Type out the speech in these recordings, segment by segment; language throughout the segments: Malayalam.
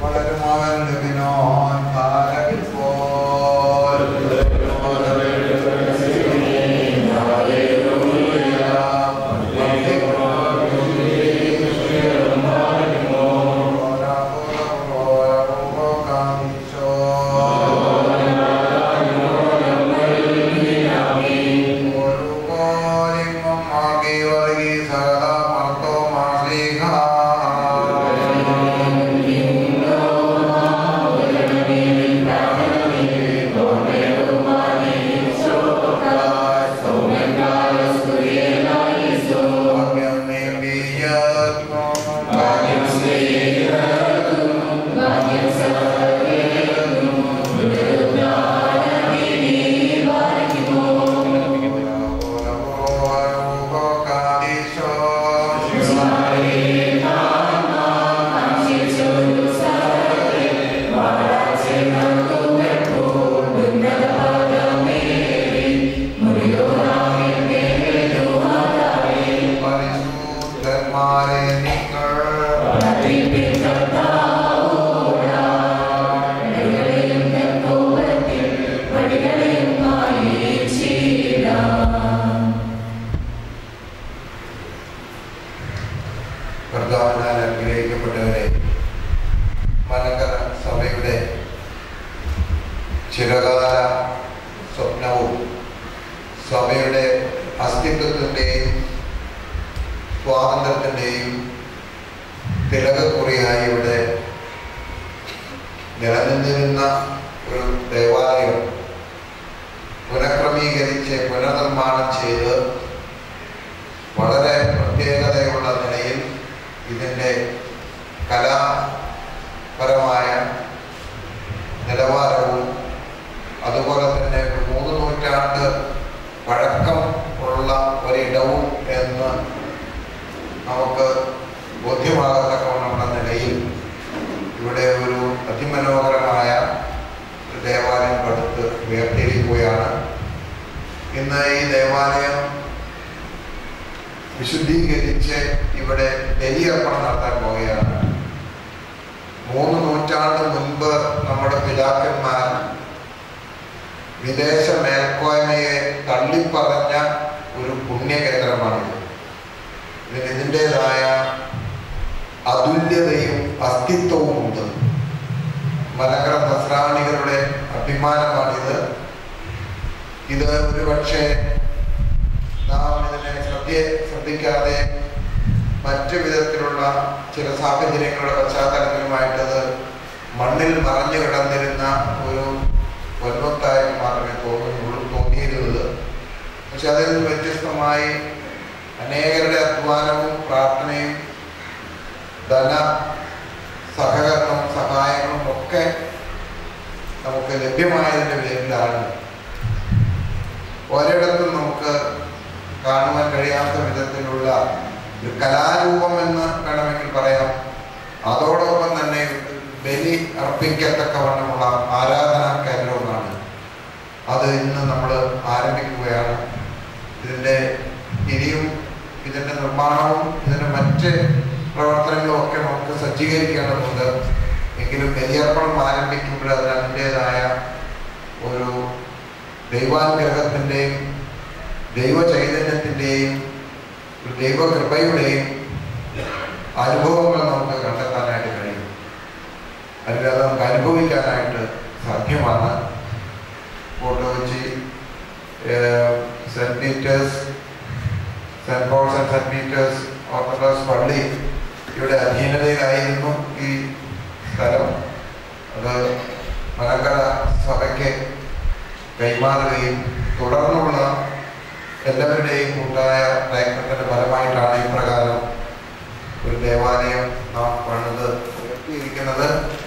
വളരുമവൻ ലുബിനോൻ പാലകിപ്പോൾ പരിശുദ്ധന്മാരെ നിങ്ങൾ കർത്താവിനാൽ അനുഗ്രഹിക്കപ്പെട്ടവരെ മലങ്കര സഭയുടെ ചിരകാല സ്വപ്നവും സഭയുടെ അസ്തിത്വത്തിൻ്റെയും സ്വാതന്ത്ര്യത്തിൻ്റെയും തിലകക്കുറിയായി ഇവിടെ നിലനിന്നിരുന്ന ഒരു ദേവാലയം പുനഃക്രമീകരിച്ച് പുനർനിർമ്മാണം ചെയ്ത് വളരെ പ്രത്യേകതയുള്ള നിലയിൽ ഇതിൻ്റെ കലാപരമായ നിലവാരവും അതുപോലെ തന്നെ ഒരു മൂന്ന് നൂറ്റാണ്ട് പഴക്കം ഉള്ള ഒരിടവും എന്ന് നമുക്ക് ബോധ്യമാകത്തക്കവണ്ണമുള്ള നിലയിൽ ഇവിടെ ഒരു അതിമനോഹരമായ ഒരു ദേവാലയം പടുത്ത് ഉയർത്തിയിരിക്കുകയാണ് ഇന്ന് ഈ ദേവാലയം വിശുദ്ധീകരിച്ച് ഇവിടെ ബലിയർപ്പണം നടത്താൻ പോവുകയാണ് മൂന്ന് നൂറ്റാണ്ട് മുൻപ് നമ്മുടെ പിതാക്കന്മാർ വിദേശ മേൽക്കോയ്മയെ തള്ളിപ്പറഞ്ഞ ഒരു പുണ്യകേന്ദ്രമാണിത് ഇതിന് ഇതിൻ്റെതായ അതുല്യതയും അസ്തിത്വവും ഉണ്ട് മലങ്കര നസ്രാണികളുടെ അഭിമാനമാണിത് ഇത് ഒരുപക്ഷെ നാം ഇതിനെ ശ്രദ്ധ ശ്രദ്ധിക്കാതെ മറ്റു വിധത്തിലുള്ള ചില സാഹചര്യങ്ങളുടെ പശ്ചാത്തലത്തിലുമായിട്ടത് മണ്ണിൽ മറഞ്ഞു കിടന്നിരുന്ന ഒരു പൊന്മത്തായി മാത്രമേ തോന്നുന്നുള്ളൂ തോന്നിയിരുന്നത് പക്ഷെ അതിൽ നിന്ന് വ്യത്യസ്തമായി അനേകരുടെ അധ്വാനവും പ്രാർത്ഥനയും ധന സഹകരണവും സഹായങ്ങളും ഒക്കെ നമുക്ക് ലഭ്യമായതിൻ്റെ പേരിലാണ് ഒരിടത്തും നമുക്ക് കാണുവാൻ കഴിയാത്ത വിധത്തിലുള്ള ഒരു കലാരൂപം എന്ന് വേണമെങ്കിൽ പറയാം അതോടൊപ്പം തന്നെ ബലി അർപ്പിക്കത്തക്കവണ്ണമുള്ള ആരാധനാ കേന്ദ്രവുമാണ് അത് ഇന്ന് നമ്മൾ ആരംഭിക്കുകയാണ് ഇതിൻ്റെ ഇനിയും ഇതിൻ്റെ നിർമ്മാണവും ഇതിൻ്റെ മറ്റ് പ്രവർത്തനങ്ങളും ഒക്കെ നമുക്ക് സജ്ജീകരിക്കേണ്ടതുണ്ട് എങ്കിലും ബലിയർപ്പണം ആരംഭിക്കുമ്പോൾ അതിന് അതിൻ്റെതായ ഒരു ദൈവാനുഗ്രഹത്തിൻ്റെയും ദൈവ ചൈതന്യത്തിൻ്റെയും ഒരു ദൈവകൃപയുടെയും അനുഭവങ്ങൾ നമുക്ക് കണ്ടെത്താനായിട്ട് കഴിയും അല്ലെങ്കിൽ അത് നമുക്ക് അനുഭവിക്കാനായിട്ട് സാധ്യമാണ് ഫോട്ടോ വെച്ച് saint Peter's saint Paul's and saint Peter's orthodox പള്ളി ഇവിടെ അധീനതയിലായിരുന്നു ഈ സ്ഥലം അത് മലങ്കര സഭയ്ക്ക് കൈമാറുകയും തുടർന്നുള്ള എല്ലാവരുടെയും കൂട്ടായ പ്രയത്നത്തിന്റെ ഫലമായിട്ടാണ് ഇപ്രകാരം ഒരു ദേവാലയം നാം പണിത് ഉയർത്തിയിരിക്കുന്നത്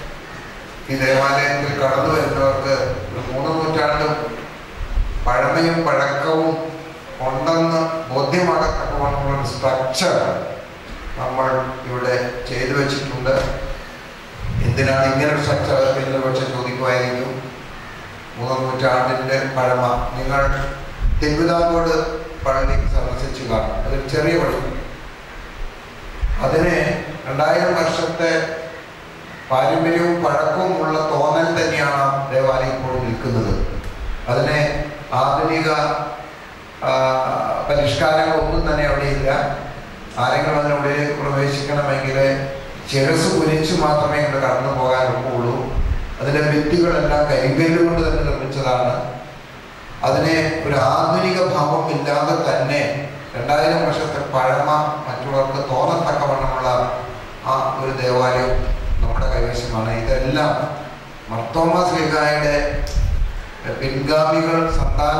ഈ ദേവാലയത്തിൽ കടന്നു വരുന്നവർക്ക് ഒരു മൂന്ന് നൂറ്റാണ്ട് പഴമയും പഴക്കവും ഉണ്ടെന്ന് ബോധ്യമാകത്തക്കവണ്ണമുള്ള ഒരു സ്ട്രക്ചർ നമ്മൾ ഇവിടെ ചെയ്തു വെച്ചിട്ടുണ്ട് എന്തിനാണ് ഇങ്ങനെ ഒരു സ്ട്രക്ചർ എന്ന് പക്ഷെ ചോദിക്കുമായിരിക്കും മൂന്നാം നൂറ്റാണ്ടിൻ്റെ പഴമ നിങ്ങൾ തിരുവിതാംകോട് പള്ളി സന്ദർശിച്ചു കാണും അതൊരു ചെറിയ പള്ളി അതിനെ രണ്ടായിരം വർഷത്തെ പാരമ്പര്യവും പഴക്കവും ഉള്ള തോന്നൽ തന്നെയാണ് ദേവാലയം ഇപ്പോൾ നിൽക്കുന്നത് അതിനെ ആധുനിക ആ, പരിഷ്കാരങ്ങളൊന്നും തന്നെ അവിടെ ഇല്ല ആരെങ്കിലും അതിനുള്ളിലേക്ക് പ്രവേശിക്കണമെങ്കിൽ ശിരസ് കുനിച്ച് മാത്രമേ ഇവിടെ കടന്നു പോകാൻ ഒക്കുള്ളൂ അതിൻ്റെ ഭിത്തികളെല്ലാം കരിങ്കല്ല് കൊണ്ട് തന്നെ നിർമ്മിച്ചതാണ് അതിനെ ഒരു ആധുനിക ഭാവം ഇല്ലാതെ തന്നെ രണ്ടായിരം വർഷത്തെ പഴമ മറ്റുള്ളവർക്ക് തോന്നത്തക്കവണ്ണമുള്ള ആ ഒരു ദേവാലയം നമ്മുടെ കൈവശമാണ് ഇതെല്ലാം മർത്തോമ ശ്രീകായുടെ പിൻഗാമികൾ സന്താന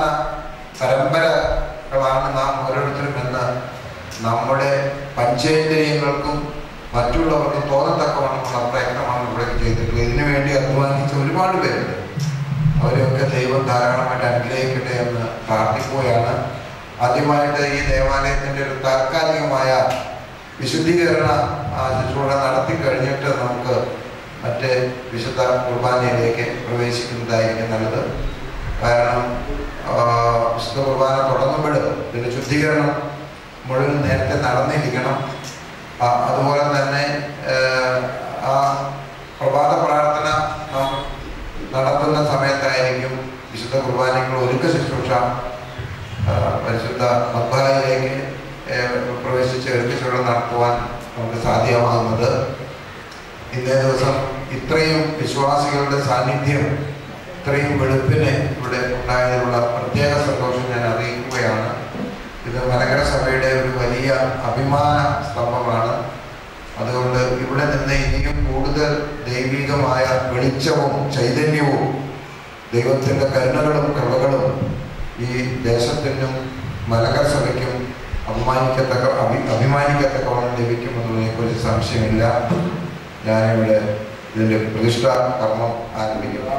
പരമ്പരകളാണ് നാം ഓരോരുത്തരും എന്ന് നമ്മുടെ പഞ്ചേന്ദ്രിയങ്ങൾക്കും മറ്റുള്ളവർക്കും തോന്നത്തക്കവണ്ണമുള്ള പ്രയത്നമാണ് ഇവിടെ ചെയ്തിട്ടുള്ളത് ഇതിനു വേണ്ടി അധ്വാനിച്ച ഒരുപാട് പേരുണ്ട് അവരെയൊക്കെ ദൈവം ധാരാളമായിട്ട് അനുഗ്രഹിക്കട്ടെ എന്ന് പ്രാർത്ഥിക്കുകയാണ് ആദ്യമായിട്ട് ഈ ദേവാലയത്തിൻ്റെ ഒരു താൽക്കാലികമായ വിശുദ്ധീകരണ ആ, ശുശ്രൂഷ നടത്തി കഴിഞ്ഞിട്ട് നമുക്ക് മറ്റ് വിശുദ്ധ കുർബാനയിലേക്ക് പ്രവേശിക്കുന്നതായിരിക്കും നല്ലത് കാരണം ആ, വിശുദ്ധ കുർബാന തുടങ്ങുമ്പോൾ ഇതിൻ്റെ ശുദ്ധീകരണം മുഴുവൻ നേരത്തെ നടന്നിരിക്കണം ആ, അതുപോലെ തന്നെ ഏഹ്, ആ പ്രഭാത പ്രാർത്ഥന നാം നടത്തുന്ന സമയത്തായിരിക്കും വിശുദ്ധ കുർബാനയ്ക്കുള്ള ഒരുക്ക ശുശ്രൂഷ ആ, പരിശുദ്ധ മദ്ബായിലേക്ക് പ്രവേശിച്ച് ഒരുക്ക ശുശ്രൂഷ നടത്തുവാൻ നമുക്ക് സാധ്യമാകുന്നത് ഇന്നേ ദിവസം ഇത്രയും വിശ്വാസികളുടെ സാന്നിധ്യം ഇത്രയും വെളുപ്പിന് ഇവിടെ ഉണ്ടായതിനുള്ള പ്രത്യേക സന്തോഷം ഞാൻ അറിയിക്കുകയാണ് ഇത് മലങ്കര സഭയുടെ ഒരു വലിയ അഭിമാന സ്തംഭമാണ് അതുകൊണ്ട് ഇവിടെ നിന്ന് ഇനിയും കൂടുതൽ ദൈവികമായ വെളിച്ചവും ചൈതന്യവും ദൈവത്തിൻ്റെ കരുണകളും കൃപകളും ഈ ദേശത്തിനും മലങ്കര സഭയ്ക്കും അഭിമാനിക്കത്തക്ക അഭി അഭിമാനിക്കത്തക്കവണ്ണം ലഭിക്കുമെന്നതിനെക്കുറിച്ച് സംശയമില്ല ഞാനിവിടെ ഇതിൻ്റെ പ്രതിഷ്ഠാ കർമ്മം ആരംഭിക്കുന്നു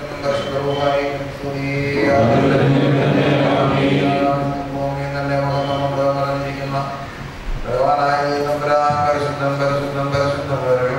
ഭൂമിയിൽ തന്നെ മുഖം കൊണ്ട് നിറഞ്ഞിരിക്കുന്ന ഭഗവാനായ തമ്പുരാൻ പരിശുദ്ധം പരിശുദ്ധം പരിശുദ്ധം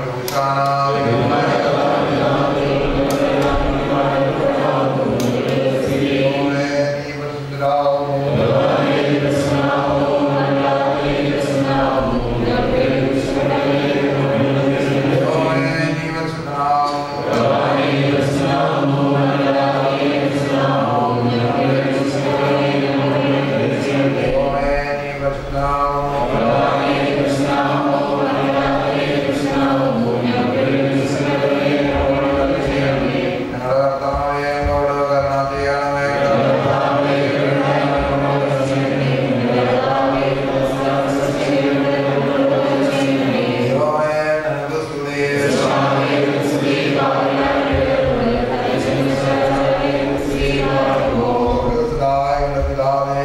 ഞങ്ങളുടെ കർത്താവേ ഞങ്ങളോട് കരുണ ചെയ്യണമേ ദൈവമേ നിനക്ക് സ്തുതി സ്വർഗ്ഗസ്ഥനായ പിതാവേ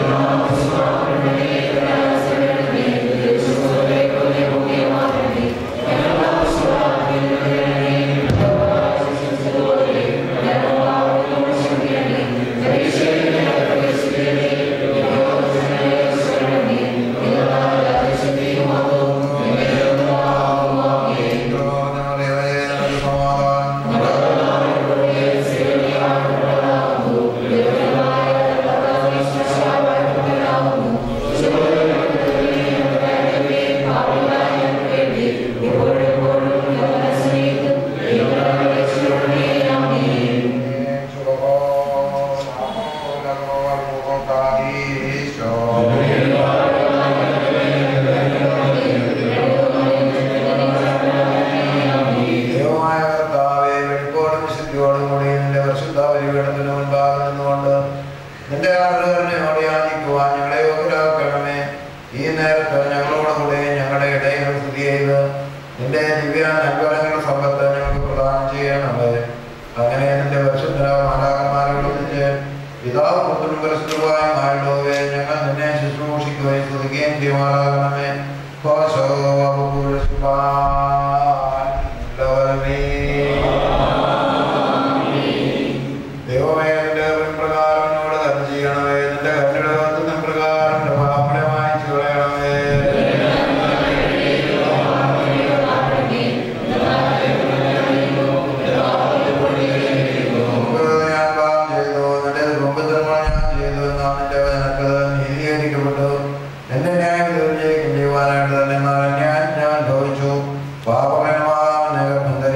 ദൈവമായ കർത്താവേ വെളിപ്പോടും വിശുദ്ധിയോടും കൂടി നിന്റെ പരിശുദ്ധ പരിപീഠത്തിന് മുൻപാകെ നിന്നുകൊണ്ട് നിന്റെ ആഗ്രഹങ്ങളോട് യാചിക്കുവാൻ ഞങ്ങളെ യോഗ്യരാക്കണമേ ഈ നേരത്ത് ഞങ്ങളോട് കൂടെ ഞങ്ങളുടെ ഇടയിൽ സ്ഥിതി ചെയ്ത് നിന്റെ ദിവ്യ നൽകുവാനുള്ള സമ്പത്ത് ഞങ്ങൾക്ക് പ്രദാനം ചെയ്യണമേ അങ്ങനെ നിന്റെ പരിശുദ്ധ മാലാകന്മാരോട് നിന്റെ പിതാവ് പുത്രനും പരിശുദ്ധവുമായുള്ളവേ ഞങ്ങൾ നിന്നെ ശുശ്രൂഷിക്കുകയും സ്തുതിക്കുകയും ചെയ്യുമാറാകണമേ കോശോ ദൈവമേ നിന്റെ പ്രകാരം എന്നോട് കരുണ ചെയ്യണമേ നിന്റെ കരുണയുടെ പ്രകാരം പാപങ്ങളെ മായ്ച്ചു കളയണമേ ഞാൻ പാപം ചെയ്തു നിന്റെ ദുർമുഖത്തിനങ്ങൾ ഞാൻ ചെയ്തു നാം നിന്റെ വചനത്തിൽ നീതീകരിക്കപ്പെട്ടു എന്റെ ന്യായം വിജയിക്കും ചെയ്യുവാനായിട്ട് തന്നെ എന്നാൽ ഞാൻ ഞാൻ ചോദിച്ചു പാപകരമായ ഗർഭം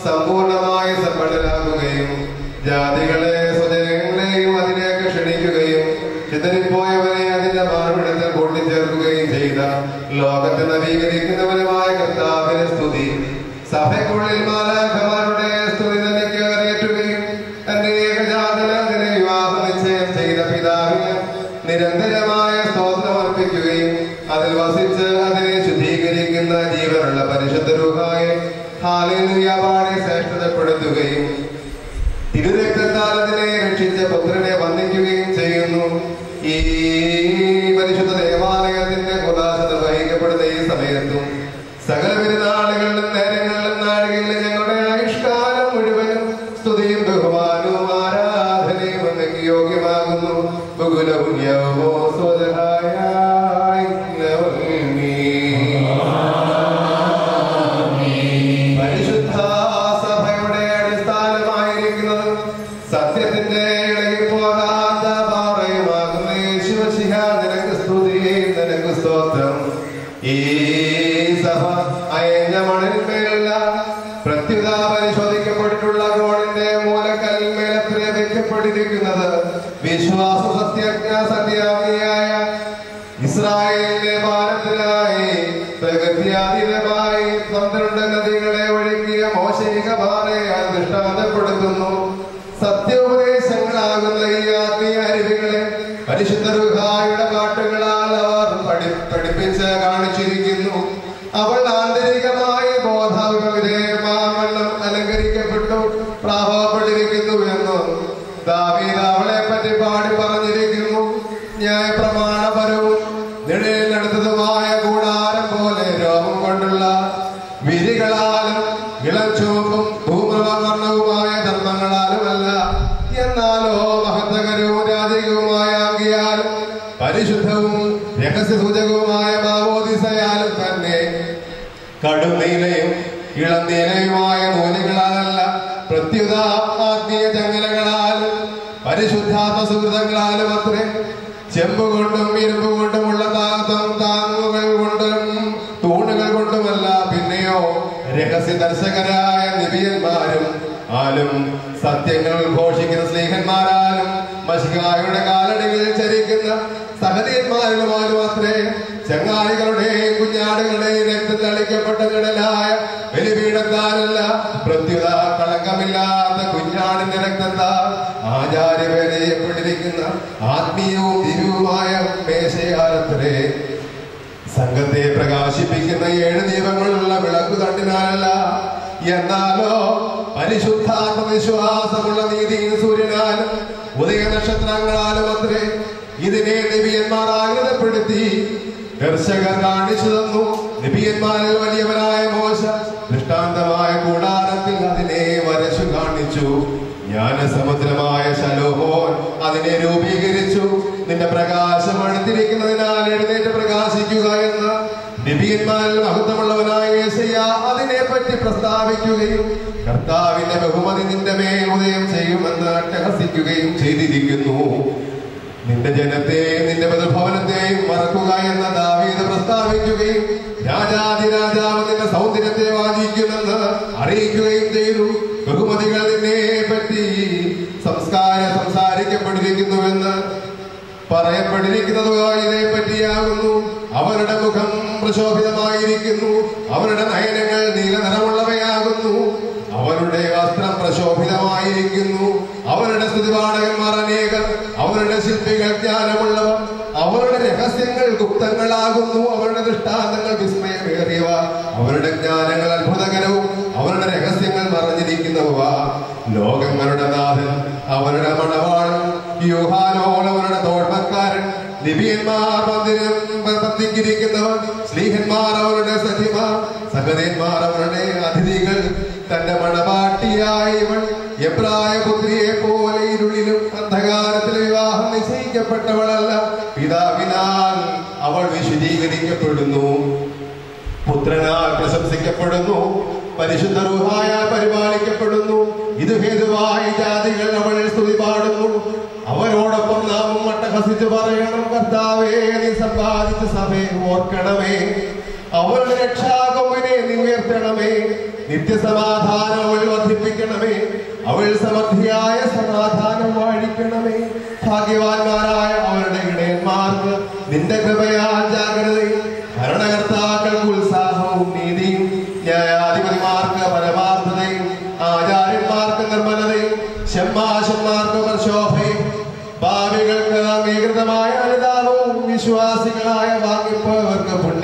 സമ്പൂർണമായി സമ്പന്നരാകുകയും ജാതികളെ സ്വജനങ്ങളെയും അതിലേക്ക് ക്ഷണിക്കുകയും ചിതറിപ്പോയവരെ അതിന്റെ മാർവിടത്തിൽ കൂട്ടിച്ചേർക്കുകയും ചെയ്ത ലോകത്തെ നവീകരിക്കുന്നവനുമായ കർത്താവിന് സ്തുതി സഭയ്ക്കുള്ളിൽ മാലാഖമാരുടെ സ്തുതി തനിക്ക് കരയേറ്റുകയും തന്റെ ഏകജാതന് അതിനെ വിവാഹ നിശ്ചയം ചെയ്ത പിതാവിന് നിരന്തരമായ സ്തോത്രം അർപ്പിക്കുകയും അതിൽ വസിച്ച് അതിനെ ശുദ്ധീകരിക്കുന്ന ജീവനുള്ള പരിശുദ്ധ രൂപായെ ഹാലിനുയാവാടെ ശ്രേഷ്ഠതപ്പെടുത്തുകയും തിരുരക്തത്താൽ അതിനെ രക്ഷിച്ച പുത്രനെ വന്ദിക്കുകയും ചെയ്യുന്നു ഈ പരിശുദ്ധ ദേവാലയത്തിന്റെ കുലാശ നിർവഹിക്കപ്പെടുന്ന ഈ സമയത്തും സകല പെരുന്നാളുകളിലും നേരങ്ങളിലും നാഴികയിലും ഞങ്ങളുടെ ആയുഷ്കാലം മുഴുവനും സ്തുതിയും ബഹുമാനവും ആരാധനയും അങ്ങക്ക് യോഗ്യമാകുന്നു ബഹുലപുണ്യമോ സ്വതഹായ പരിശുദ്ധ സഭയുടെ അടിസ്ഥാനമായിരിക്കുന്നത് സത്യത്തിന്റെ ഇളകിപ്പോകാത്ത പാറയുമാകുന്ന യേശുവശിഹ നിനക്ക് സ്തുതി നിനക്ക് സ്തോത്രം ഈ സഭ അയഞ്ഞ മണലിന്മേലല്ല പ്രത്യുത പരിശോധിക്കപ്പെട്ടിട്ടുള്ള ഗോണിന്റെ മൂലക്കല്ലിന്മേലത്രേ വെക്കപ്പെട്ടിരിക്കുന്നത് വിശ്വാസ സത്യജ്ഞ സത്യാവിയായ ഇസ്രായേലിന്റെ പാലത്തിനായി പ്രകൃതിയാതീതമായി പന്ത്രണ്ട് നദികളെ ഒഴുകിയ മോശിക പാറയാൽ ദൃഷ്ടാന്തപ്പെടുത്തുന്നു സത്യോപദേശങ്ങളാകുന്ന ഈ ആത്മീയ അരുവികളെ പരിശുദ്ധ റുഹായുടെ പാട്ടുകളാൽ അവർ പഠി പഠിപ്പിച്ച് കാണിച്ചിരിക്കുന്നു അവൾ ആന്തരികമായി ബോധാവിധേയമാവണ്ണം അലങ്കരിക്കപ്പെട്ടു പ്രാഭവപ്പെട്ടിരിക്കുന്നു എന്ന് ദാവീദ് അവളെ പറ്റി പാടി പറഞ്ഞിരിക്കുന്നു ന്യായ പ്രമാണപരവും നിഴലിനടുത്തതുമായ കൂടാരം പോലെ രോമം കൊണ്ടുള്ള വിരികളാലും ഇളം ചുവപ്പും ഭൂമവർണ്ണവുമായ ധർമ്മങ്ങളാലുമല്ല എന്നാലോ മഹത്തകരവും രാജികവുമായ അങ്കിയാലും പരിശുദ്ധവും രഹസ്യസൂചകവുമായ മാവോദിസയാലും തന്നെ കടുനീലയും ഇളം നീലയുമായ നൂലുകളാലല്ല പ്രത്യുത ആത്മീയ ചങ്ങലകളാലും പരിശുദ്ധാത്മ സുഹൃതങ്ങളാലും അത്രേ ചെമ്പ് കൊണ്ടും ഇരുമ്പ് കൊണ്ടുമുള്ള താങ്ങും താങ്ങുകൾ കൊണ്ടും തൂണുകൾ കൊണ്ടുമല്ല പിന്നെയോ രഹസ്യ ദർശകരായ നിബിയന്മാരും ആലും സത്യങ്ങൾ ഘോഷിക്കുന്ന സ്നേഹന്മാരാലും മഷികായുടെ കാലടികളിൽ ചരിക്കുന്ന സഹതീന്മാരിലുമാലും അത്രേ ചങ്ങാളികളുടെയും കുഞ്ഞാടുകളുടെയും രക്തം തളിക്കപ്പെട്ട നിഴലായ ബലിപീഠത്താലല്ല പ്രത്യുത കളങ്കമില്ലാത്ത കുഞ്ഞാടിന്റെ രക്തത്താൽ ആചാര്യവേല ചെയ്യപ്പെട്ടിരിക്കുന്ന ആത്മീയവും ദിവ്യവുമായ മേശയാലത്രേ സംഘത്തെ പ്രകാശിപ്പിക്കുന്ന ഏഴ് ദീപങ്ങളുള്ള വിളക്കു തണ്ടിനാലല്ല എന്നാലോ പരിശുദ്ധാത്മവിശ്വാസമുള്ള നീതിയും സൂര്യനാലും ഉദയ നക്ഷത്രങ്ങളാലും അത്രേ ഇതിനെ നബിയന്മാർ ആഗ്രഹപ്പെടുത്തി ദർശകർ കാണിച്ചു തന്നു നബിയന്മാരിൽ വലിയവനായ മോശ ദൃഷ്ടാന്തമായ കൂടാരത്തിൽ അതിനെ വരച്ചു കാണിച്ചു ജ്ഞാനസമുദ്രമായ ശലോഹോൻ അതിനെ രൂപീകരിച്ചു നിന്റെ പ്രകാശം അടുത്തിരിക്കുന്നതിനാൽ എഴുന്നേറ്റ് പ്രകാശിക്കുക എന്ന് നബിയന്മാരിൽ മഹത്വമുള്ളവനായ യേശയ്യ അതിനെ പറ്റി പ്രസ്താവിക്കുകയും കർത്താവിന്റെ ബഹുമതി നിന്റെ മേൽ ഉദയം ചെയ്യുമെന്ന് അട്ടഹസിക്കുകയും ചെയ്തിരിക്കുന്നു നിന്റെ ജനത്തെ നിന്റെ ബന്ധുഭവനത്തെയും മറക്കുക എന്ന ദാവീദ് പ്രസ്താവിക്കുകയും രാജാതിരാജാവ് നിന്റെ സൗന്ദര്യത്തെ വാദിക്കുമെന്ന് അറിയിക്കുകയും ചെയ്തു ബഹുമതികൾ നിന്നെ പറ്റി സംസ്കാരം സംസാരിക്കപ്പെട്ടിരിക്കുന്നുവെന്ന് പറയപ്പെട്ടിരിക്കുന്നത് ഇതേ പറ്റിയാകുന്നു അവരുടെ മുഖം പ്രശോഭിതമായിരിക്കുന്നു അവരുടെ നയനങ്ങൾ നീലനിറമുള്ളവയാകുന്നു അവരുടെ വസ്ത്രം പ്രശോഭിതമായിരിക്കുന്നു അവരുടെ സ്തുതിപാഠകന്മാർ അനേകം അവരുടെ ശില്പികൾ ജ്ഞാനമുള്ളവർ അവരുടെ രഹസ്യങ്ങൾ ഗുപ്തങ്ങളാകുന്നു അവരുടെ ദൃഷ്ടാന്തങ്ങൾ വിസ്മയമേറിയവ അവരുടെ ജ്ഞാനങ്ങൾ അത്ഭുതകരവും അവരുടെ രഹസ്യങ്ങൾ മറഞ്ഞിരിക്കുന്നവ ലോകങ്ങളുടെ നാഥൻ അവരുടെ മണവാളൻ യൂഹാനോൾ അവരുടെ തോഴ്മക്കാരൻ ലിബിയന്മാർ മന്ദിരം പന്തിക്കിരിക്കുന്നവർ സ്ലീഹന്മാർ അവരുടെ സഖിമാർ സഹദേന്മാർ അവരുടെ അതിഥികൾ തന്റെ മണവാട്ടിയായ ഇവൾ എബ്രായ പുത്രിയെ പോലെ ഇരുളിലും അന്ധകാരത്തിൽ വിവാഹം നിശ്ചയിക്കപ്പെട്ടവളല്ല പിതാവിനാൽ അവൾ വിശദീകരിക്കപ്പെടുന്നു പുത്രനാൽ പ്രശംസിക്കപ്പെടുന്നു പരിശുദ്ധ റൂഹായ പരിപാലിക്കപ്പെടുന്നു ഇത് ഹേതുവായി ജാതികൾ അവൾ സ്തുതി പാടുന്നു അവരോടൊപ്പം നാമും അട്ടഹസിച്ച് പറയണം കർത്താവേ നീ സമ്പാദിച്ച സഭയെ ഓർക്കണമേ അവരുടെ രക്ഷാകൊമ്പിനെ നീ ഉയർത്തണമേ നിത്യസമാധാനം അവൾ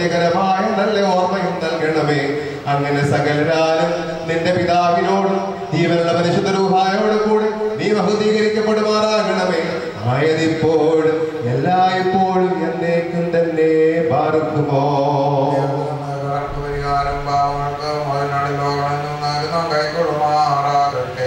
പുണ്യകരമായ നല്ല ഓർമ്മയും നൽകണമേ അങ്ങനെ സകലരാലും നിന്റെ പിതാവിനോടും ജീവനുള്ള പരിശുദ്ധ രൂഹായോടും കൂടി നീ ബഹുദീകരിക്കപ്പെടുമാറാകണമേ ആയതിപ്പോഴും എല്ലായ്പ്പോഴും എന്നേക്കും തന്നെ പാർക്കുമോ പരിഹാരം പാവങ്ങൾക്ക് മുതലാളി ലോകമെന്നും നൽകുന്ന കൈക്കൊടുമാറാകട്ടെ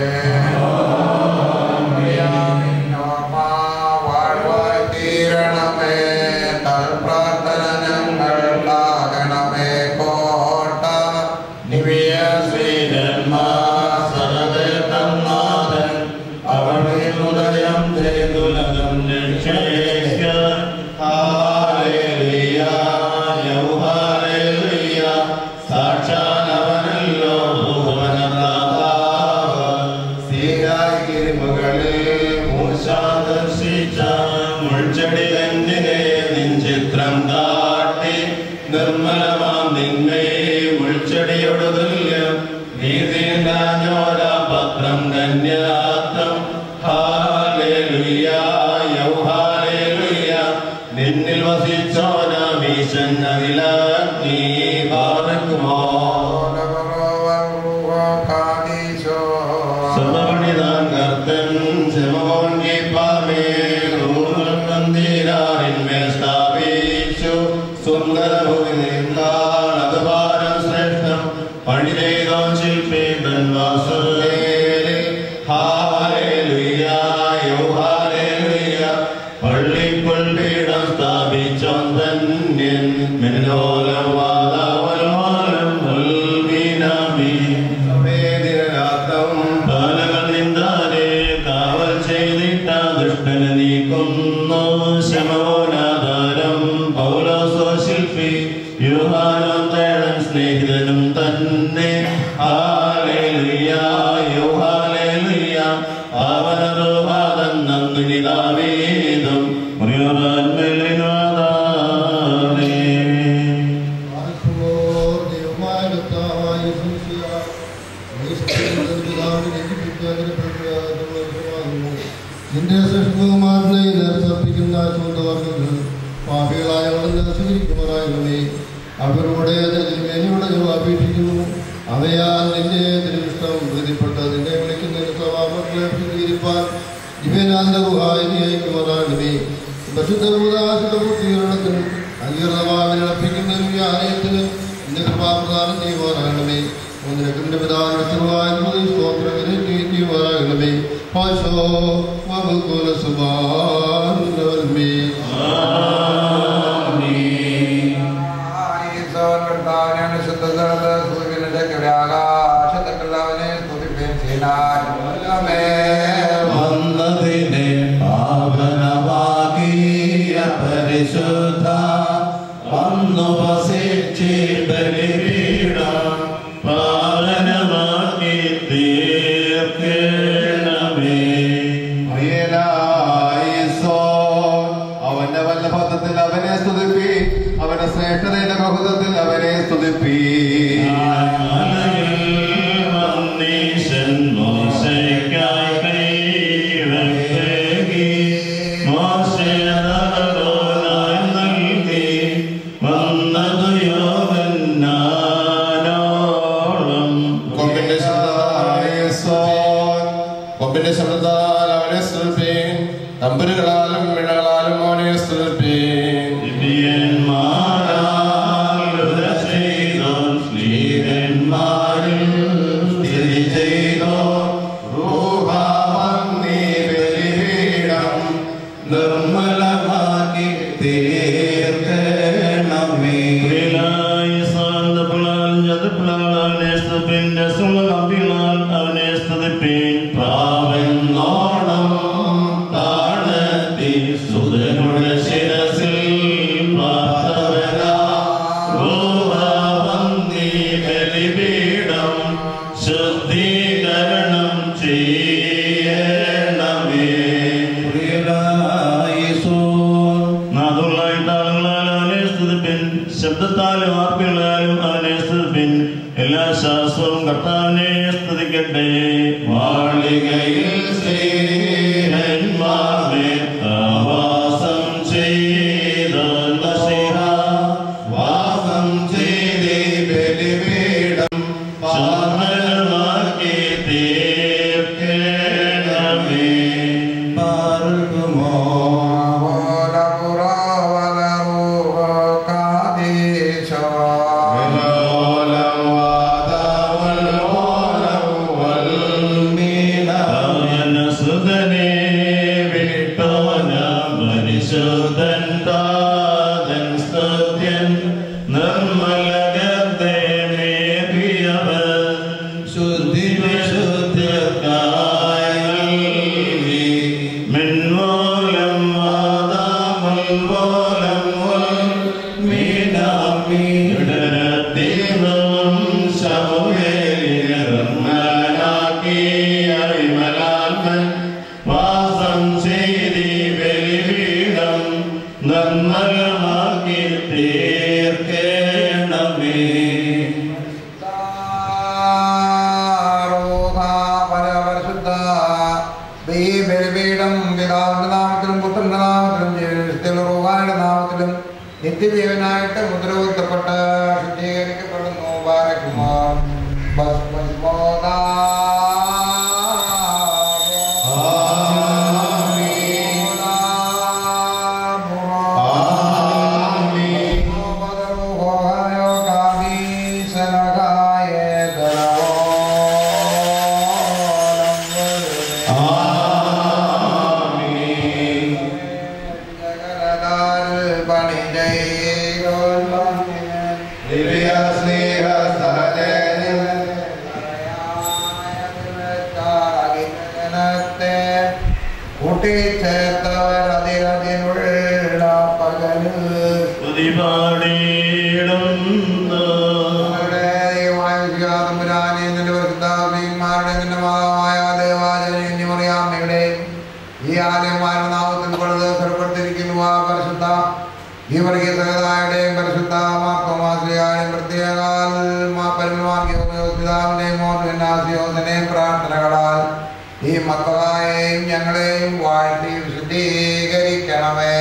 വാഴ്വായി തീരണമേ തൽപ്രാർത്ഥന ഞങ്ങൾക്കാകണമേ കോട്ട നിവിയ ശ്രീരന്മാർ സദേ തന്നാഥൻ അവളുടെ ഉദയം ചെയ്തുലകം രക്ഷേഷ്യാൻ ഹാലേലുയ യൗഹാലേലുയ സാക്ഷാൽ അവനല്ലോ ഭുവനനാഥാവ് സീരാഗിരി മുകളിൽ മൂശാദർശിച്ച മുൾച്ചെടി തന്നിനെ നിൻ ചിത്രം കാട്ടി നിർമ്മലമാം നിന്നെ മുൾച്ചെടിയോട് തുല്യം നീതിഞ്ഞോര പത്രം കന്യാത്രം ഹാലേലുയ യൗഹാലേലുയ നിന്നിൽ വസിച്ചോന വീശന്നതില നീ പാർക്കുമോ സമപണിതാൻ കർത്തൻ ശമോൻ കീപ്പാമേന്മേൽ സ്ഥാപിച്ചു സുന്ദരഭൂമിനിന്നാണത് ഭാരം ശ്രേഷ്ഠം പണി ചെയ്തോ ശില്പി തൻവാസുലേലിൽ ഹാലേലുയ യൗഹാലേലുയ പള്ളിക്കുൾ പീഠം സ്ഥാപിച്ചോൻ ധന്യൻ മെന്നോലം വാതാവലോലം ഉൽവീനാമീ ബാലകൾ നിന്താരെ കാവൽ ചെയ്തിട്ട ദുഷ്ടനെ നീക്കുന്നു ശമോനാധാരം പൗലോസോ ശില്പി യുഹാനം തേടൻ സ്നേഹിതനും തന്നെ ഹാലേലുയ യുഹാലേലുയ പാവനറുവാദം നന്ദിനിതാവേദം മുറിയോറാൻ മെലിനാദാനേ നിന്റെ സൃഷ്ടികുമാരനെ നേർച്ചർപ്പിക്കുന്ന ചൂണ്ടുവർഗ്ഗങ്ങൾ പാപികളായവളെ സ്വീകരിക്കുമാറായിരുന്നേ അവരുടെ തിരുമേനിയുടെ ഞങ്ങൾ അപേക്ഷിക്കുന്നു അവയാൽ നിന്റെ തിരുവിഷ്ടം പ്രീതിപ്പെട്ട് നിന്നെ വിളിക്കുന്നതിന് സ്വഭാവങ്ങളെ സ്വീകരിപ്പാൻ ദിവ്യനാഥന്റെ ഗുഹായി അയക്കുമാറാകണമേ പരിശുദ്ധഭൂതാശുദ്ധപൂർത്തീകരണത്തിന് അംഗീകൃതമാവിലർപ്പിക്കുന്ന ഈ ആലയത്തിന് നിന്റെ കൃപാപ്രദാനം ചെയ്യുവാനാകണമേ നിനക്കിന്റെ പിതാവിന്റെ സ്തോത്രം ചെയ്യുവാനാകണമേ പാശോ വകുല സുബാനുമേ വന്നതിനെ പാവനമാകിയ പരിശുദ്ധ വന്നു വസിച്ചിടലിപീഠം പാവനമാക്കി തീർക്കണമേ അവന്റെ വല്ലഭത്തിൽ അവനെ സ്തുതിപ്പി അവന്റെ ശ്രേഷ്ഠതയുടെ ബഹുതത്തിൽ അവനെ സ്തുതിപ്പി മന്നീശൻ മോശയ്ക്കായി കൈവെക്കി മോശനായി നൽകി വന്നതു യോഗന്നാനോളം കൊമ്പിന്റെ കൊമ്പിന്റെ ശബ്ദത്താൽ അവനെ സ്തുതിപ്പീൻ തമ്പുരുകളാലും മിഴകളാലും അവനെ സ്തുതിപ്പീൻ ദിവ്യന്മാരാൽ ചെയ്തോൻ സ്ത്രീകന്മാരിൽ സ്ഥിതി ചെയ്തോ രൂപാവന്നി ബലിപീഠം നിർമ്മലമാക്കി തീർക്കണമേ വിലായി സാന്തപിളാൽ ഞതപിളാൽ അവനെ സ്തുതിപ്പിൻ രസമുള്ള കമ്പിളാൽ അവനെ സ്തുതിപ്പിൻ പ്രാവെന്നോണം താഴത്തി സുതനുടെ ശിരസിൽ പ്രാർത്ഥന ഗോഹാവന്തി ബലിപീഠം ശുദ്ധീകരണം ചെയ്യണമേ നാദുള്ളായിട്ട് ആളുകളാൽ അവനെ സ്തുതിപ്പിൻ ശബ്ദത്താലും ആർപ്പികളാലും അവനെ സ്തുതിപ്പിൻ എല്ലാ ശാസ്ത്രവും കർത്താവിനെ സ്തുതിക്കട്ടെ മാളികയിൽ ശ്രീഹന്മാർമേ ആവാസം ചെയ്ത നശിഹ വാ അറിമലാൽമൻ വാസം ചെയ്തി ബലിപീഠം നിർമ്മലമാക്കി തീർക്കേണമേ ബലിപീഠം പിതാവിന്റെ നാമത്തിലും പുത്രന്റെ നാമത്തിലും ജീവിതത്തിലും റൂഹായുടെ നാമത്തിലും നിത്യജീവനായിട്ട് മുദ്രകുത്തപ്പെട്ട് ശുദ്ധീകരിക്കപ്പെടുന്നു ബാലകുമാർ ദിവ്യ സ്നേഹ സഹജനം കൂട്ടിച്ചേർത്തവരതിനുള്ള പകല് പുതിപാടിയിടുന്നു ഈ ആലയമാരുടെ നാമത്തിൽ പണിത് സ്ഥിരപ്പെടുത്തിയിരിക്കുന്നു ആ പരിശുദ്ധ ഈ വർഗീയതയുടെയും പരിശുദ്ധ മാർക്കോമാശ്രിയായും പ്രത്യേകാൽ പരിമാർഗിതാവിന്റെയും മോഹനാസിയോസിനെയും പ്രാർത്ഥനകളാൽ ഈ മക്കളായെയും ഞങ്ങളെയും വാഴ്ത്തി വിശുദ്ധീകരിക്കണമേ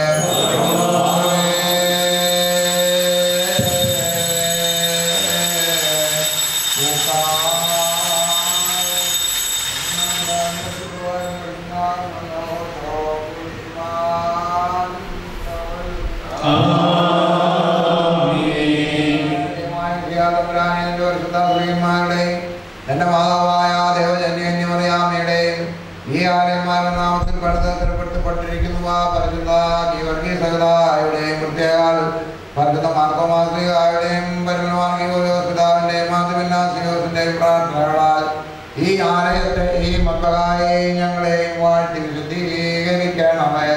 എന്റെ മാതാവായ ദേവജന്യന്യമറിയാമയുടെയും ഈ ആലയന്മാരുടെ നാമത്തിൽ പടുത്ത് സ്ഥിരപ്പെടുത്തപ്പെട്ടിരിക്കുന്നു ആ പരിശുദ്ധ ജീവർഗീയ സഹിതായുടെയും പ്രത്യേകാൽ പരിശുദ്ധ മാർക്കോമാസികായുടെയും പരിമലമാർഗിയോപിതാവിന്റെയും മാതൃവിന്യാസിയോസിന്റെയും പ്രാർത്ഥനകളാൽ ഈ ആലയത്തെ ഈ മക്കളായെയും ഞങ്ങളെയും വാഴ്ത്തി വിശുദ്ധീകരിക്കണമേ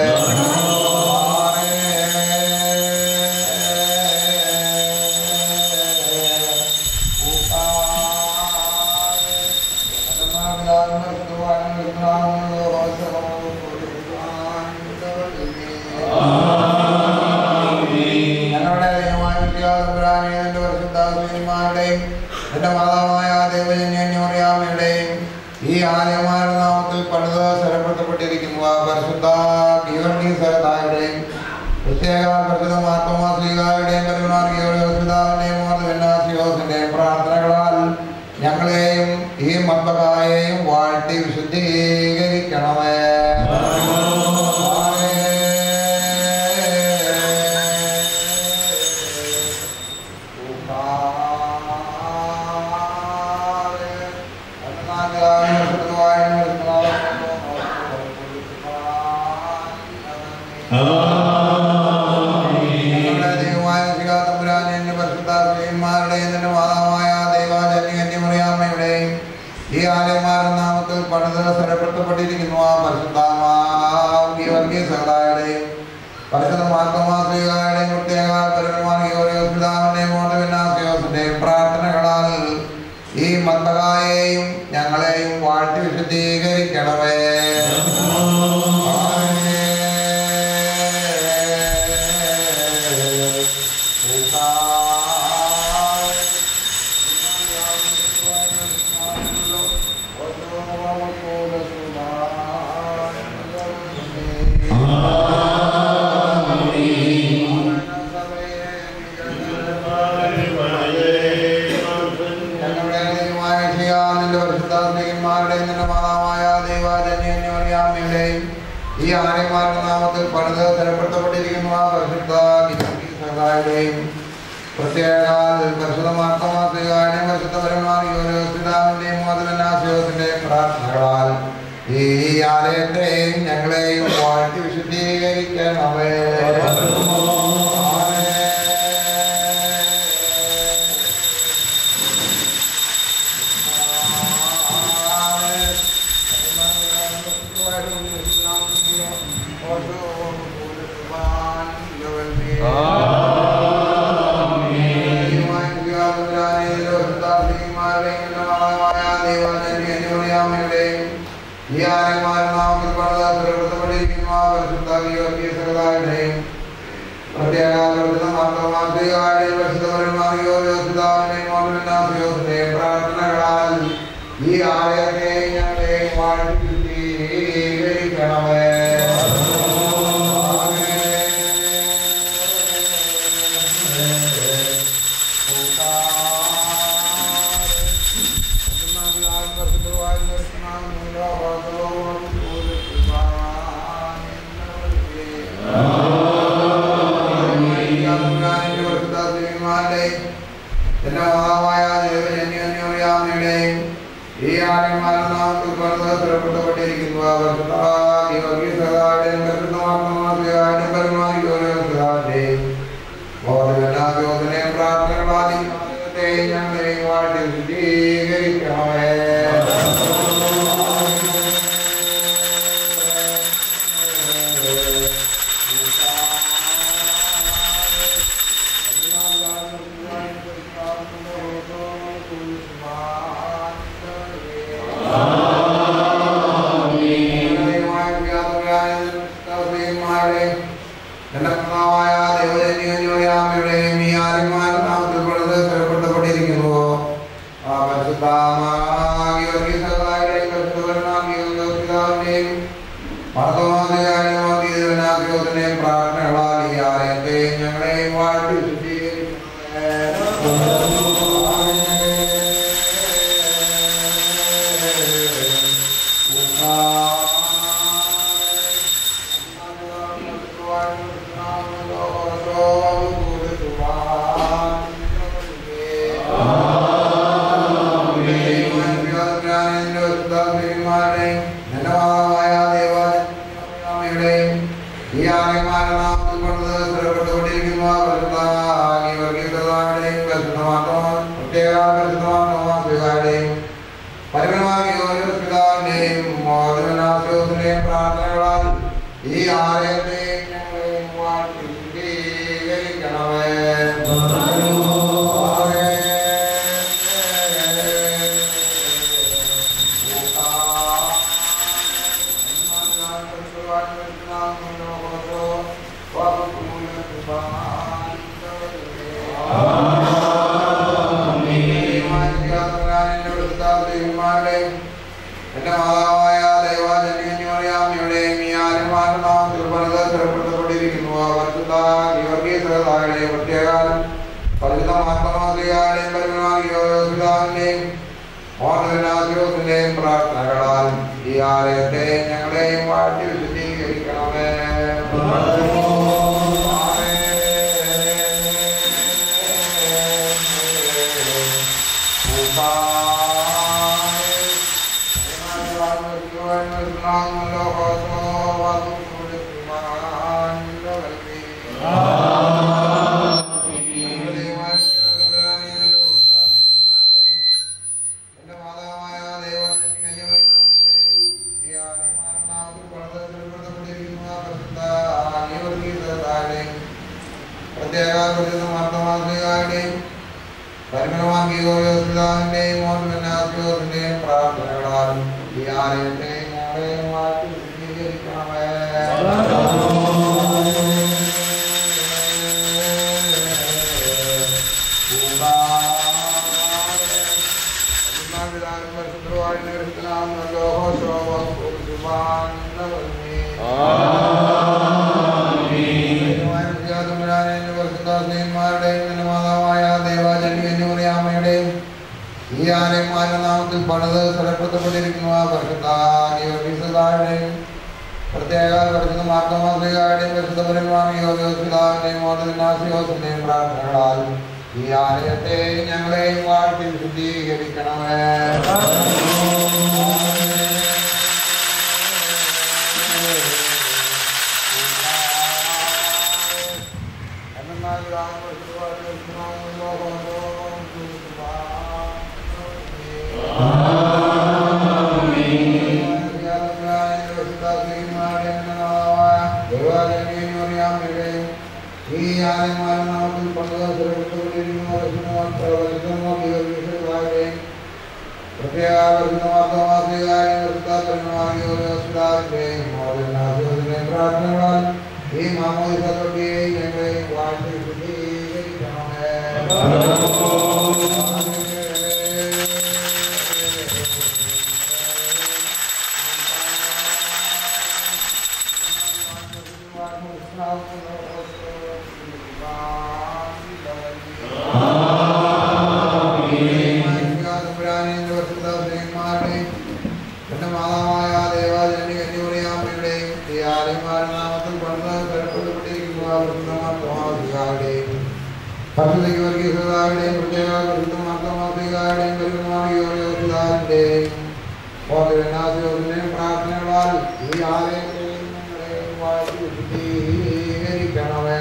ഞങ്ങളുടെ ദൈവമായ വിദ്യാസംഗ്രാമിയെ എന്റെ പരിശുദ്ധാത്മീയന്മാരുടെയും എന്റെ മാതാവായ ദേവജന്യന്യമറിയാമയുടെയും ഈ ആലയമാരുടെ നാമത്തിൽ പണിത് സ്ഥലപ്പെടുത്തപ്പെട്ടിരിക്കുന്നു ആ പരിശുദ്ധ ഗീവർഗീസരതായുടെയും പ്രത്യേക പരിശുദ്ധ മാർത്തോമാശ്രീകാരുടെയും കരുണാർഗിയോപിതാവിന്റെയും മോദവിനാസിയോസിന്റെയും പ്രാർത്ഥനകളാൽ ഞങ്ങളെയും ഈ മന്ദകായെയും വാഴ്ത്തി വിശുദ്ധീകരിക്കണമേ ഈ ആലയമാരുടെ നാമത്തിൽ പണിത് സ്ഥലപ്പെടുത്തപ്പെട്ടിരിക്കുന്നു ആ പരിശുദ്ധാമാവുടെയും പരിശുദ്ധ മാർഗമാസികാരുടെയും പ്രത്യേക പരമാർഗിയോപിതാവിന്റെയും മോദവിനാസിയോസിന്റെയും പ്രാർത്ഥനകളാൽ ഈ മന്ദകായെയും ഞങ്ങളെയും വാഴ്ത്തി വിശുദ്ധീകരിക്കണമേ ഞങ്ങളുടെ ദൈവമായ ശ്രീയാമിന്റെ പരിശുദ്ധാത്മികന്മാരുടെയും നിന്റെ മാതാവായ ദൈവാജന്യന്യമറിയാമയുടെയും ഈ ആലയമാരുടെ നാമത്തിൽ പണിത് സ്ഥലപ്പെടുത്തപ്പെട്ടിരിക്കുന്നു ആ പരിശുദ്ധ സഹായുടെയും പ്രത്യേക പരിശുദ്ധ മാർത്തമാസികാരുടെയും പരിശുദ്ധ പരമാറിയോപിതാവിന്റെയും മോദവിനാശയോസിന്റെയും പ്രാർത്ഥനകളാൽ ഈ ആലയത്തെയും ഞങ്ങളെയും വാഴ്ത്തി വിശുദ്ധീകരിക്കണമേ ഈ ആലയമാരും നാമത്തിൽ പണിത് സ്ഥിരപ്പെടുത്തപ്പെട്ടിരിക്കുന്ന പരിശുദ്ധ ഗീവർഗീയസകലായുടെയും പ്രത്യേക മാർഗമാർഗികാരുടെയും പരിശുദ്ധപരമാറിയോ യോദ്ധാവിനെയും മോഹൻദാസിയോസിന്റെയും പ്രാർത്ഥനകളാൽ ഈ ആലയത്തെ ഞങ്ങളെ വാഴ്ത്തി ശുദ്ധീകരിക്കണമേ ഈ ആലയമാരുടെ നാമത്തിൽ പറഞ്ഞത് സ്ഥിരപ്പെട്ടപ്പെട്ടിരിക്കുന്നു അവർ ഓരോരുത്തരെയും പ്രാർത്ഥനകളാതി ഞങ്ങളെ വാഴ്ത്തി ശുദ്ധീകരിക്കണമേ പ്രാർത്ഥനകളാൽ ഈ ആലയത്തെ ഞങ്ങളെ വാഴ്ത്തി ഈ ആലയമാരുടെ നാമത്തിൽ കൊണ്ട് സ്ഥിരപ്പെട്ടുകൊണ്ടിരിക്കുന്ന പ്രത്യേക പരമമായ പിതാവിന്റെയും മോദനാശോസിന്റെയും പ്രാർത്ഥനകളാൽ ഈ ആലയത്തെ ഞങ്ങളെ വാഴ്ത്തി ശുദ്ധീകരിക്കണമേ. എന്റെ മാതാവായ ദൈവാജന്യമ്മയുടെയും ഈ ആലയമാരുടെ നാമത്തിൽ പണിത് സ്ഥിരപ്പെടുത്തപ്പെട്ടിരിക്കുന്നു വർഗീയതയുടെ പ്രത്യേകാലം പരിചിത മാർഗമാതൃകാരുടെയും പരമനാഥിയോസിതാവിന്റെയും മോഹനാഥിയോസിന്റെയും പ്രാർത്ഥനകളാൽ ഈ ആലയത്തെ ഞങ്ങളെയും വാഴ്ത്തി വിശദീകരിക്കണമേ പ്രത്യേക മാർഗമാതൃകാരുടെയും പരിമളമാക്കിയോസിന്റെയും മോഹൻദാസിയോസിന്റെയും പ്രാർത്ഥനകളാൽ ഈ ആലയത്തെ ഞങ്ങളെ മാറ്റി ശുദ്ധീകരിക്കണമേ ഈ ആലയമാരുടെ നാമത്തിൽ പണിത് സ്ഥലപ്പെടുത്തപ്പെട്ടിരിക്കുന്നു പരിശുദ്ധാരുടെയും പ്രത്യേക പരിശുദ്ധ മാർഗമാതൃകാരുടെയും പരിശുദ്ധ പരമാവിയോസിതാവിന്റെയും മോദനാസിയോസിന്റെയും പ്രാർത്ഥനകളാൽ ഈ ആലയത്തെ ഞങ്ങളെയും വാഴ്ത്തി ശുദ്ധീകരിക്കണമേ ഈ ആലയമാരും നാമത്തിൽ പണ്ടുകൊണ്ടിരിക്കുന്ന പ്രത്യേക യോഗ്യതാവിന്റെയും മോചനാശുപത്രിയുടെയും പ്രാർത്ഥനകളാൽ ഈ മാമോദിസത്തൊക്കെയും ഞങ്ങളെ വാഴ്ത്തി ശുദ്ധീകരിക്കണമേ എന്റെ മാതാവായ ദേവാജനനി കന്യൂറിയാമ്മയുടെയും ഈ ആലയമാരുടെ നാമത്തിൽ പണ്ട് കരപ്പെടുത്തിയിരിക്കുന്നവരുടെയും പദ്ധതിക്ക് വർഗീയതാരുടെയും പ്രത്യേക പ്രസിദ്ധമാർത്തമാർത്തികാരുടെയും പരിമാണിയോഗ്യതാരുടെയും ഓർഗനാസിയോസിന്റെയും പ്രാർത്ഥനകളാൽ ഈ ആലയത്തെയും നിങ്ങളെയും വാഴ്ത്തി വിശുദ്ധീകരിക്കണമേ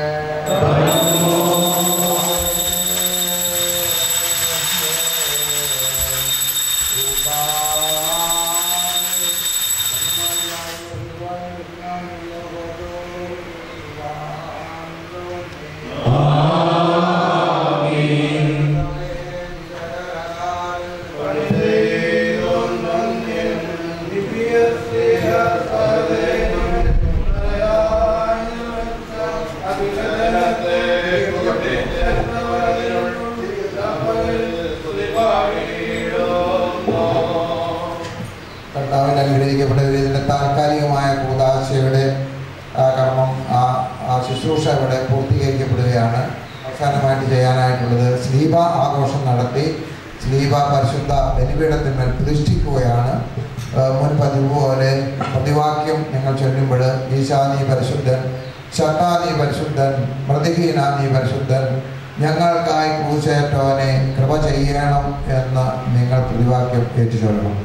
കർത്താവിൽ അനുഗ്രഹിക്കപ്പെട്ടവർ ഇതിൻ്റെ താൽക്കാലികമായ കൂതാശയുടെ ആ, കർമ്മം ആ ആ ശുശ്രൂഷ ഇവിടെ പൂർത്തീകരിക്കപ്പെടുകയാണ് അവസാനമായിട്ട് ചെയ്യാനായിട്ടുള്ളത് സ്ലീബ ആഘോഷം നടത്തി സ്ലീബ പരിശുദ്ധ ബലിപീഠത്തിന്മേൽ പ്രതിഷ്ഠിക്കുകയാണ് ആ, മുൻ പതിവ് പോലെ പ്രതിവാക്യം ഞങ്ങൾ ചൊല്ലുമ്പോൾ ഈശാനി പരിശുദ്ധൻ ശത്താനി പരിശുദ്ധൻ മൃതിഹീന നീ പരിശുദ്ധൻ ഞങ്ങൾക്കായി ക്രൂശേറ്റവനെ കൃപ ചെയ്യണം എന്ന് നിങ്ങൾ പ്രതിവാക്യം ഏറ്റുചൊല്ലണം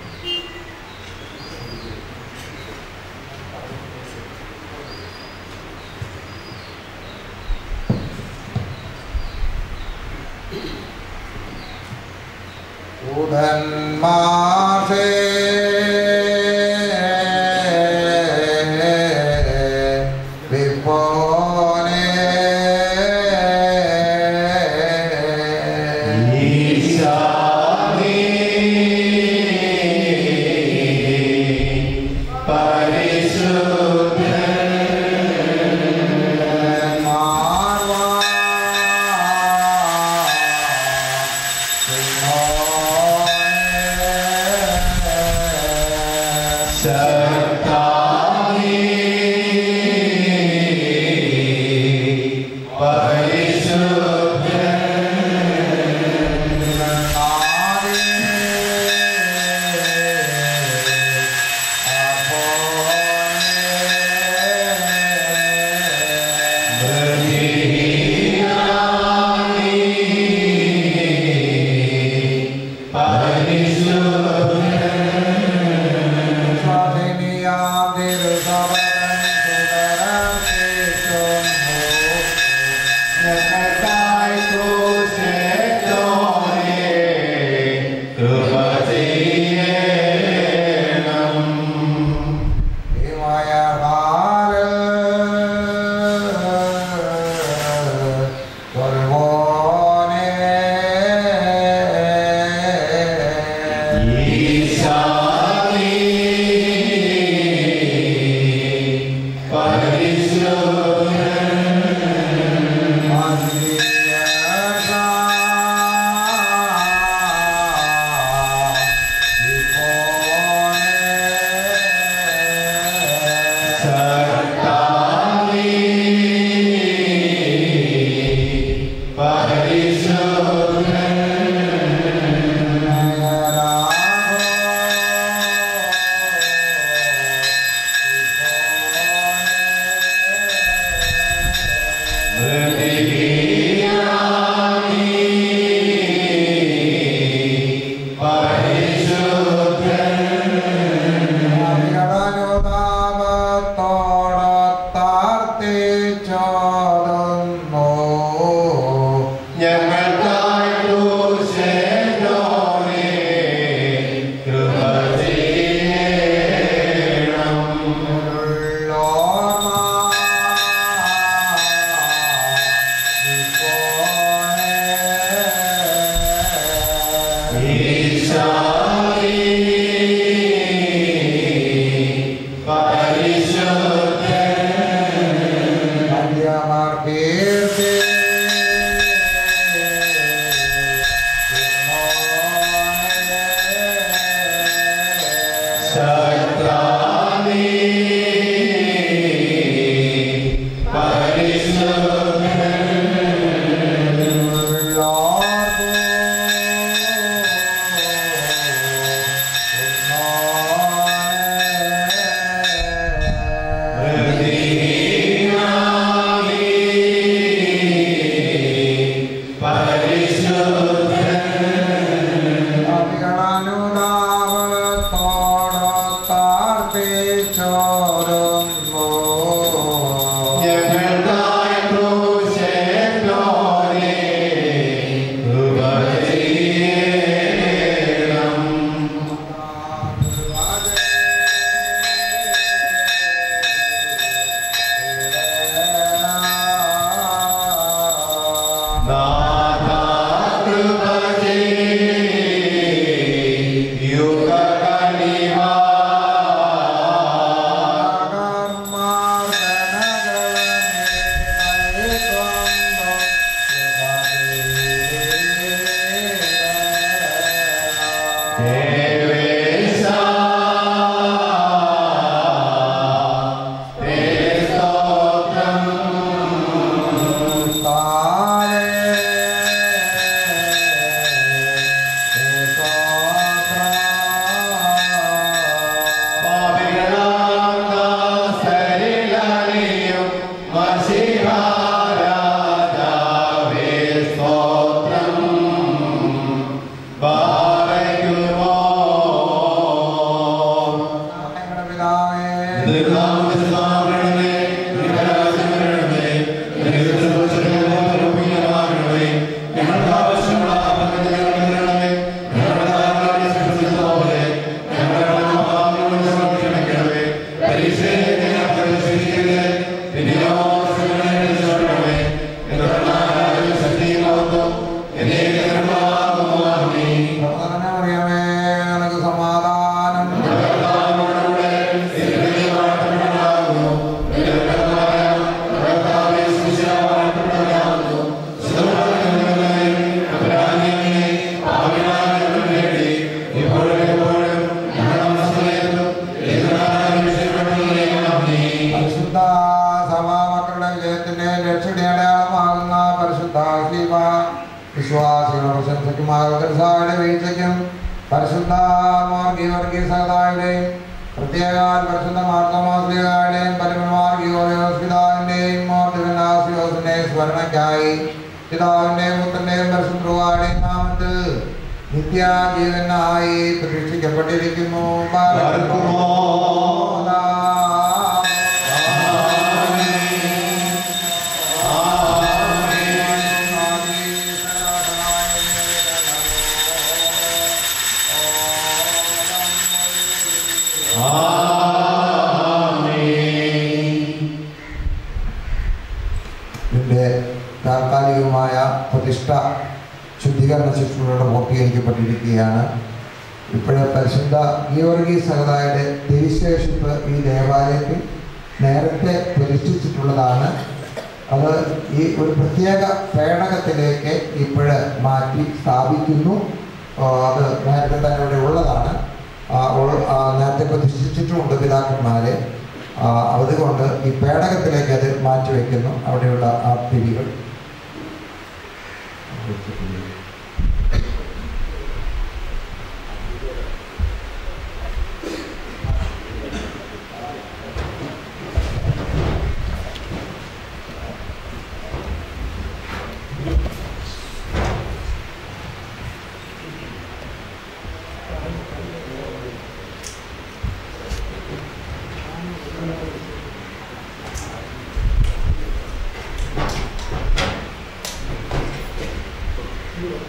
ഉടന്മാഷേ വിപ്പോനെ പരിശുദ്ധ പരിശുദ്ധ സഭാമക്കളുടെ വിജയത്തിന്റെ രക്ഷയുടെ അടയാളമാകുന്ന പരിശുദ്ധ ശിവ വിശ്വാസികളുടെ പ്രശംസയ്ക്കും ആകർഷയുടെ വീഴ്ചയ്ക്കും പരിശുദ്ധ മാർഗി വർഗീസഹതായുടെയും പ്രത്യേക പരിശുദ്ധ മാർത്തോമാസ്ലികായുടെയും പരിമമാർഗിയോസ്പിതാവിന്റെയും മോർദിവനാസിയോസിന്റെയും സ്മരണയ്ക്കായി പിതാവിന്റെയും പുത്രന്റെയും പരിശുദ്ധരുവായുടെയും നാമത്തിൽ നിത്യാജീവനായി പ്രതീക്ഷിക്കപ്പെട്ടിരിക്കുന്നു ഇതിൻ്റെ താൽക്കാലികമായ പ്രതിഷ്ഠ ശുദ്ധീകരണ ശുശ്രൂഷയുടെ പൂർത്തീകരിക്കപ്പെട്ടിരിക്കുകയാണ് ഇപ്പോഴേ പരിശുദ്ധ ഗിയോർഗി സഹതായുടെ തിരിശേഷിപ്പ് ഈ ദേവാലയത്തിൽ നേരത്തെ പ്രതിഷ്ഠിച്ചിട്ടുള്ളതാണ് അത് ഈ ഒരു പ്രത്യേക പേടകത്തിലേക്ക് ഇപ്പോഴ് മാറ്റി സ്ഥാപിക്കുന്നു ആ, അത് നേരത്തെ തന്നെ ഇവിടെ ഉള്ളതാണ് ആ, ഉൾ- ആ, നേരത്തെ പ്രതിഷ്ഠിച്ചിട്ടുമുണ്ട് പിതാക്കന്മാരെ ആ, അതുകൊണ്ട് ഈ പേടകത്തിലേക്ക് അത് മാറ്റി വയ്ക്കുന്നു അവിടെയുള്ള ആ തിരികൾ Thank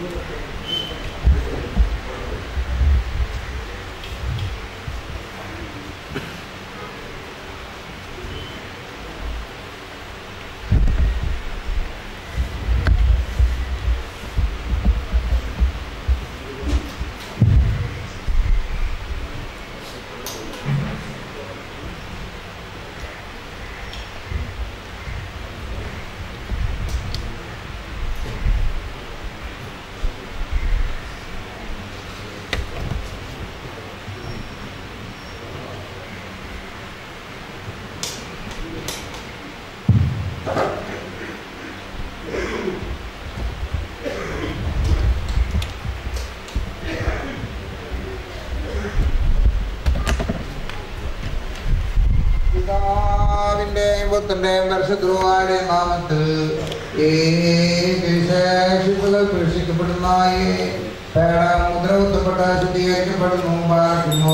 പിതാവിന്റെയും പുത്രന്റെയും പരിശുദ്ധമായ നാമത്തിൽ ഈ വിശേഷിപ്പുകൾ പ്രേക്ഷിക്കപ്പെടുന്നതായി പേടം മുദ്ര കുത്തപ്പെട്ട ശുദ്ധീകരിക്കപ്പെടുന്നു പാർക്കുന്നു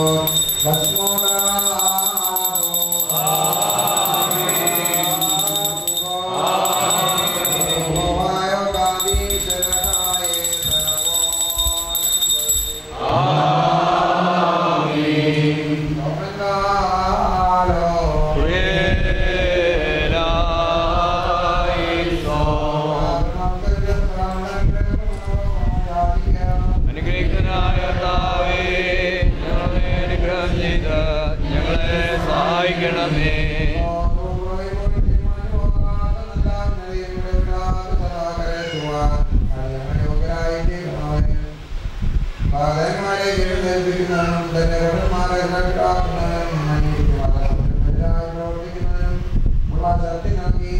അനുഗ്രഹിക്കനായ കർത്താവേ, ഞങ്ങളെ അനുഗ്രഹം ചെയ്ത് ഞങ്ങളെ സഹായിക്കണമേ പാതന്മാരെ എഴുന്നേൽപ്പിക്കുന്നതിനും തന്നെ രക്ഷമാരെ കണ്ടാക്കുന്നതിനും മനുഷ്യരെതിരായി പ്രവർത്തിക്കുന്നതിനും ഉള്ള ശക്തി നൽകി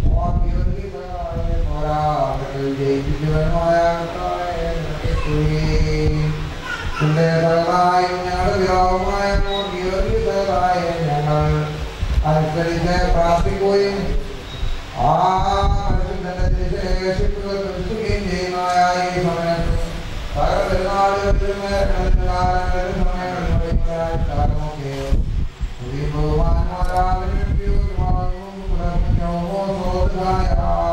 പോരാട്ടത്തിൽ ജയിപ്പിക്കുവാനുമായ കർത്താവേ, നിനക്ക് സ്തുതി. നിന്റെ സഹായം ഞങ്ങളുടെ വിരോധമായ സഹായം ഞങ്ങൾ അനുസരിച്ച് പ്രാർത്ഥിക്കുകയും ആ പരിശുദ്ധന്റെ ശേഷിപ്പുകൾ ദർശിക്കുകയും ചെയ്യുന്നതായ ഈ സമയത്ത് സകല പെരുന്നാളുകളിലും കാലങ്ങളിലും സമയങ്ങളിലും കാലമൊക്കെയോ പുതിയ ബഹുമാനമാരാധനയും ഉപയോഗമാകും പുലർന്നോ സോദരായ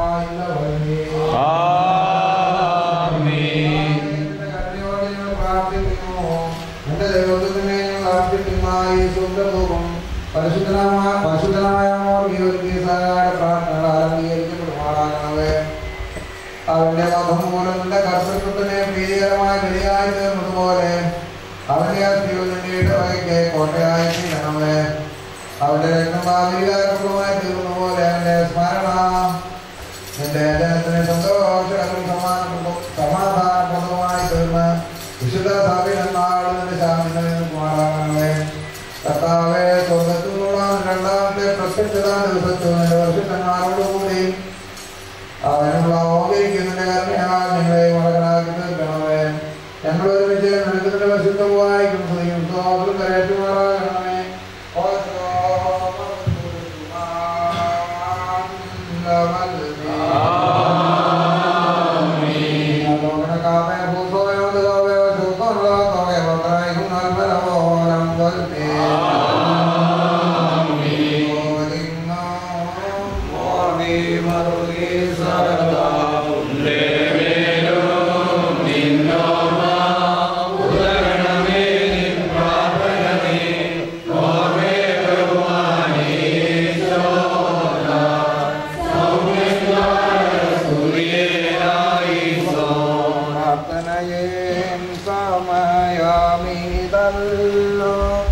പരിശുദ്ധനായ പരിശുദ്ധനായ പ്രാർത്ഥനകൾ അലങ്കീകരിക്കപ്പെടുമാറാകണമേ അവന്റെ മതം മൂലം നിന്റെ കർത്തൃത്വത്തിന് പ്രീതികരമായ ബലിയായി തീർന്നതുപോലെ അവന്റെ അസ്ഥിയുടെ ഇടവയ്ക്ക് കോട്ടയായി തീരണമേ അവന്റെ രക്തം ഭാവികാരപ്രദമായി തീർന്ന പോലെ അവന്റെ സ്മരണ നിന്റെ ജനത്തിന് സന്തോഷവും സമാന സമാധാനപ്രദമായി തീർന്ന് വിശുദ്ധ സഭയിൽ നാളും നിന്റെ ശാന്തി മാറാകണമേ കർത്താവെ സ്വർഗത്തിലുള്ള രണ്ടാമത്തെ പ്രത്യക്ഷത ദിവസത്തിൽ നിന്റെ വർഷത്തന്മാരോടുകൂടി അവനുള്ള ഓഹരിക്കുന്നതിന്റെ കരുണയാൽ ഞങ്ങളെ വളരാക്കി തീർക്കണമേ ഞങ്ങൾ ഒരുമിച്ച് നൽകുന്നതിന്റെ വശുദ്ധമായിരിക്കും സ്തുതിയും സ്തോത്രം കരേറ്റുമാറാകണമേ പ്രാർത്ഥനയേൻ സമയമിതല്ലോ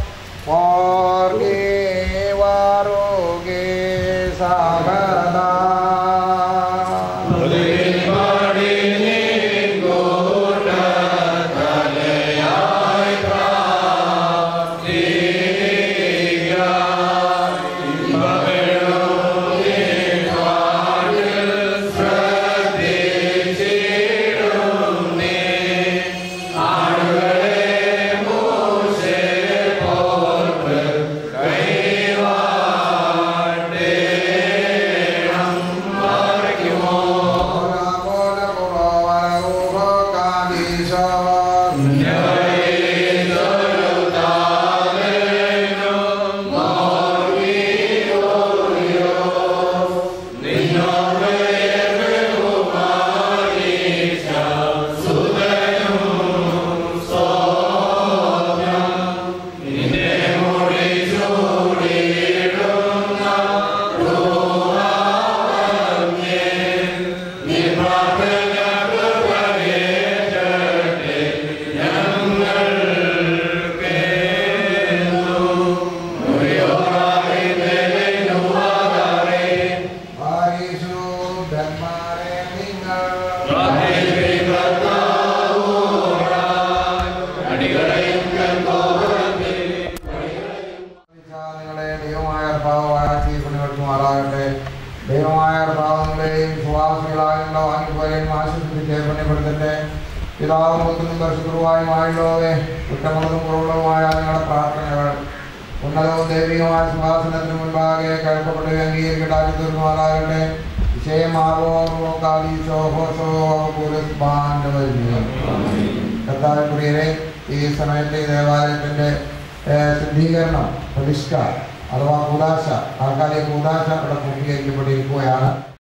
ഓർഗേ വാരോഗേ സാഗതാ ും വകയിൽ ആശ്വസിപ്പിച്ച് പുണ്യപ്പെടുത്തട്ടെ പിതാവും പുത്രനും പരിശുദ്ധവുമായുമായുള്ളവേ കുറ്റമുള്ളതും കുറവുള്ളതുമായ നിങ്ങളുടെ പ്രാർത്ഥനകൾ ഉന്നതവും ദൈവികമായ സിംഹാസനത്തിന് മുൻപാകെ കേൾക്കപ്പെടുകയും അംഗീകരിക്കട്ടെ തീർന്നുമാറാകട്ടെ കർത്താവ് പ്രിയരെ ഈ സമയത്ത് ഈ ദേവാലയത്തിന്റെ ഏഹ്, ശുദ്ധീകരണം പ്രതിഷ്ഠ അഥവാ കൂതാശ താൽക്കാലിക കൂതാശ ഇവിടെ പൂർത്തീകരിക്കപ്പെട്ടിരിക്കുകയാണ്